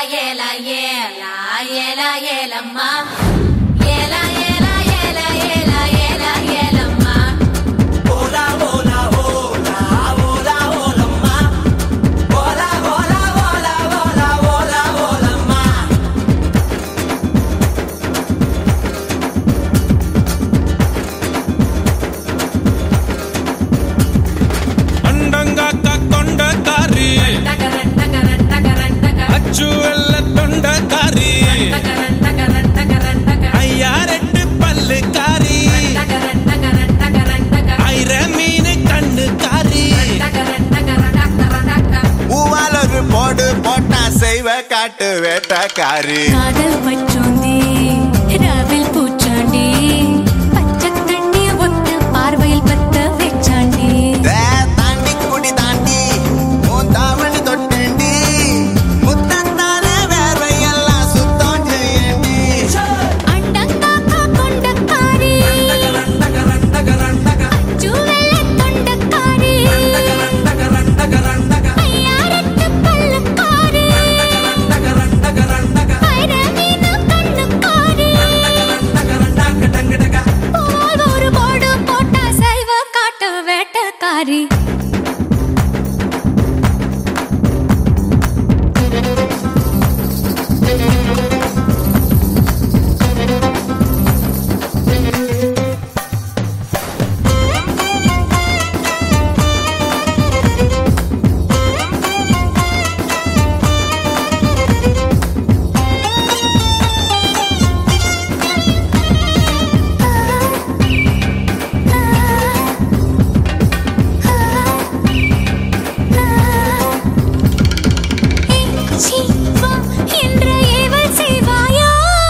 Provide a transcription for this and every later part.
ஏலா ஏலா ஏலா ஏலம்மா ஏலா ஏலா ஏலா ஏலா ஏலா ஏலம்மா ஓலா ஓலா ஓலா ஓலா ஓலம்மா ஓலா ஓலா ஓலா ஓலா ஓலா ஓலம்மா ಅಂಡಂಗಾಕ ಕೊಂಡ ಕಾರಿ டகரன் டகரன் டகரன் டகரன் ಅಚ್ಚು ಎಲ್ಲ ತೊಂಡ ಕಾರಿ டகரன் டகரன் டகரன் டகரன் ಅಯ್ಯಾರೆಟ್ಟು ಪಲ್ಲು ಕಾರಿ டகரன் டகரன் டகரன் டகரன் ಐರ ಮೀನು ಕಣ್ಣು ಕಾರಿ டகரன் டகரன் டகரன் டகரன் பூவால் ஒரு போடு போட்டா செய்வ காட்டு வேட்டக்காரி காதல் பச்சோந்தி ராவில் பூச்சாண்டி பச்சை தண்ணிய ஒத்த பார்வையில் பத்த வெச்சாண்டி தே, தாண்டி குடி தாண்டி உன் தாவணி தொட்டேண்டி முத்தந்தான வேர்வையெல்லாம் சுத்தம் செய்யண்டி அண்டங்காக்கா கொண்டக்காரி டகரன் டகரன் டகரன் டகரன் ஜூவெல்ல தொண்டக்காரி டகரன் டகரன் டகரன் ஐயாரத்து பல்லக்காரி டகரன் டகரன் டகரன் ஐரவீன கண்ணுக்காரி டகரன் டக டங்க டக போல் ஒரு போடு போட்டா சைவ காட்டு வேட்டக்காரி சீவா என்ற ஏவல் செய்வாயா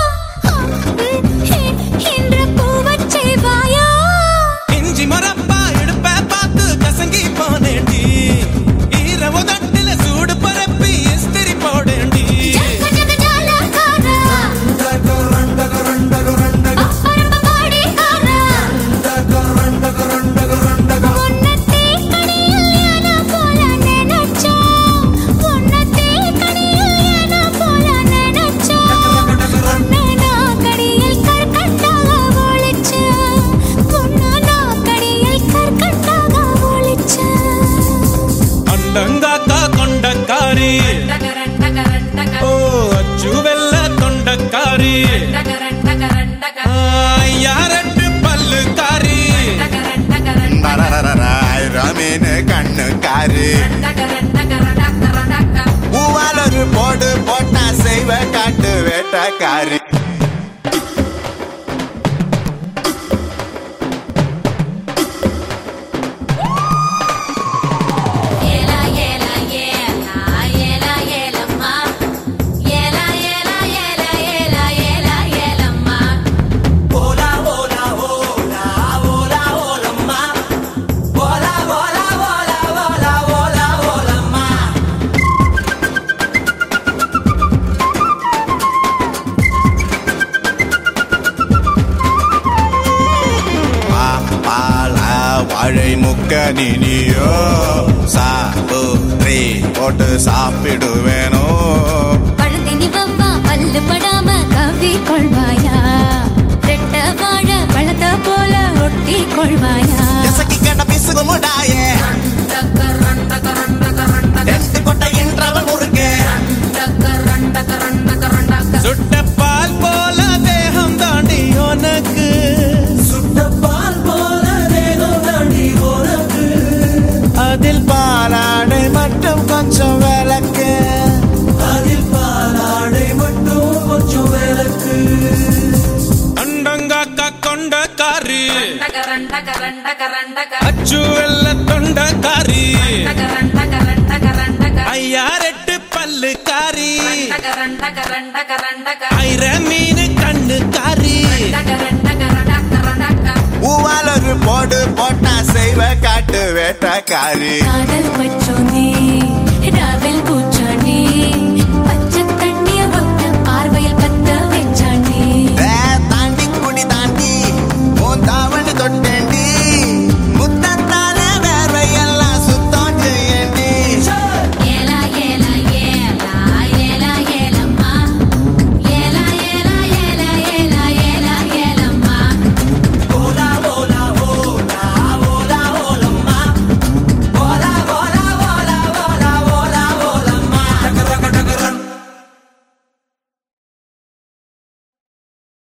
என்ற கூவச் செய்வாயா இஞ்சி மரப்பா இடுப்ப பார்த்து கசங்கி போனேண்டி ஈர உதட்டில சூடு பரப்பி இஸ்திரி போடேண்டி ஜக ஜாலக்காரா டகரன் டகரன் டகரன் டக அப்பரம்ப பாடிக்காரா டகரன் டகரன் டகரன் டக உன்னத்தே கனியில் யானா போல நினைச்சா உன்னத்தே கனியில் யானா போல நினைச்சா உன்னை நான் கடியில் கற்கண்டாக ஒளிச்சா உன்னை நான் கடியில் கற்கண்டாக ஒளிச்சா ಅಂಡಂಗಾಕ ಕೊಂಡ ಕಾರಿ டகரன் டகரன் டகரன் ಓ ಅಚ್ಚು ಬೆಲ್ಲ ತೊಂಡ ಕಾರಿ டகரன் டகரன் டகரன் ಅಯ್ಯಾರೆಟ್ಟು ಪಲ್ಲು ಕಾರಿ டகரன் டகரன் ரமீனு கண்ணுக்காரி டகரன் டகரன் டகரன் டகரன் பூவால் ஒரு போடு போட்டா செய்வ காட்டு வேட்டக்காரி ஏலா ஏலா ஏலா ஏலா ஏலம்மா ஏலா ஏலா ஏலா ஏலா ஏலா ஏலம்மா ஓலா ஓலா ஓலா ஓலா ஓலம்மா ஓலா ஓலா ஓலா ஓலா ஓலா ஓலம்மா பா பால வாழை முக்க நினியோ சாப்பிட்ரி போட்டு சாப்பிடுவேனோ பழுதினி வவ்வா பல்லு படாம கவி கொள்வாயா ரெட்ட வாழ பழத்த போல ஒட்டி கொள்வாயா எசக்கி கேட்ட பிசுகு முடாயே டகரன் டகரன் டகரன் டகரன் ரெண்டு கொட்டையின்றவன் முறுக்கே டகரன் டகரன் டகரன் டகரன் சுட்ட பால் போல தேகம் தாண்டி உனக்கு சுட்ட பால் போல தேகம் தாண்டி உனக்கு அதில் பாலாடை மட்டும் கொஞ்சம் விளக்கு அதில் பாலாடை மட்டும் கொஞ்சம் விளக்கு ಅಂಡಂಗಾಕ ಕೊಂಡ ಕಾರಿ டகரன் டகரன் டகரன் டகரன் ಅಚ್ಚು ಎಲ್ಲ ತೊಂಡ ಕಾರಿ டகரன் டகரன் டகரன் டகரன் ಅಯ್ಯಾರೆಟ್ಟು ಪಲ್ಲು ಕಾರಿ டகரன் டகரன் டகரன் டகரன் ಐರ ಮೀನು ಕಣ್ಣು ಕಾರಿ டகரன் டகரன் டகரன் டகரன் பூவால் ஒரு போடு போட்டா செய்வ காட்டு வேட்டக்காரி காதல் பச்சோந்தி ராவில் பூ